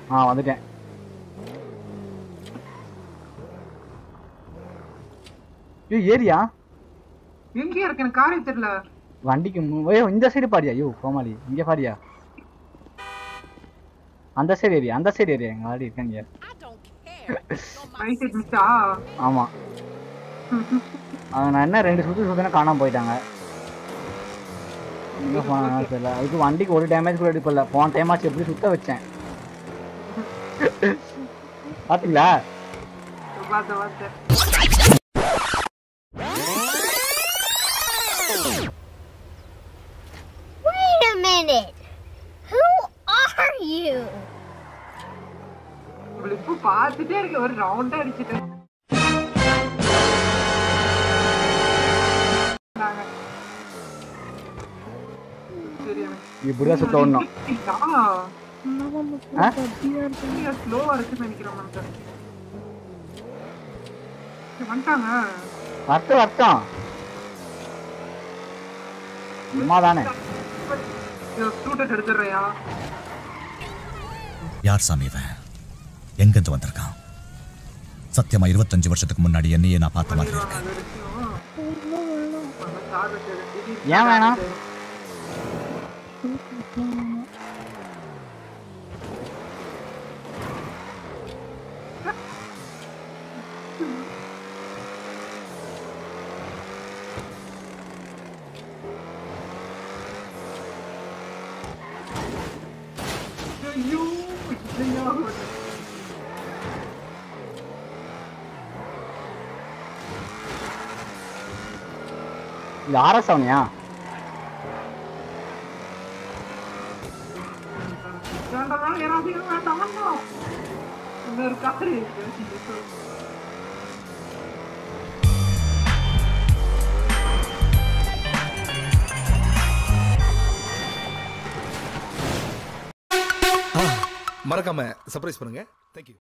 ஆ வந்துட்டேன் ஏய் ஏரியா எங்கேயா இருக்கு எனக்கு காரே தெரியல வண்டிக்கு மு- ஏய் இந்த சைடு பாடியா ஐயோ கோமாளி இங்க பாடியா அந்த சைடு ஏரியா அந்த சைடு ஏரியா எங்க ஆடி இருக்காங்க ரைட் சைட் மிஸ்டா ஆமா அவன் நான் என்ன ரெண்டு சுத்து சுத்தினா காணாம போயிட்டாங்க எங்க போனாங்க தெரியல அதுக்கு வண்டிக்கு ஒரு டேமேஜ் கூட எடுக்கல போன டைம் ஆச்சு எப்படி சுத்த வச்சேன் பாத்தீங்களா பார்த்த பார்த்த Wait a minute. Who are you? உங்களுக்கு இப்போ பார்த்துட்டே இருக்க ஒரு ரவுண்டா அடிச்சுட்டேன் நாங்க. சரி எனக்கு இப்படிதான் சுத்த விடணும் ஆ? ஸ்லோவா இருக்குன்னு நினைக்கிறேன் மனுஷன். சரி, வந்துட்டாங்க வரட்டும் வரட்டும் சும்மா தானே ஸ்டூடெண்ட் எடுத்துடுறியா யார் சாமி இவன் எங்கிருந்து வந்திருக்கான் சத்தியமா இருபத்தஞ்சு வருஷத்துக்கு முன்னாடி என்னையே நான் பார்த்த மாதிரி இருக்கு ஏன் வேணாம்? ஐயோ ஐயோ இது ஆர்எஸ் அவனியா வேண்டாம் வேண்டாம் யாராவது வேண்டாம் வேண்டாம் இன்னொரு காரு மறக்காம சர்ப்ரைஸ் பண்ணுங்க தேங்க்யூ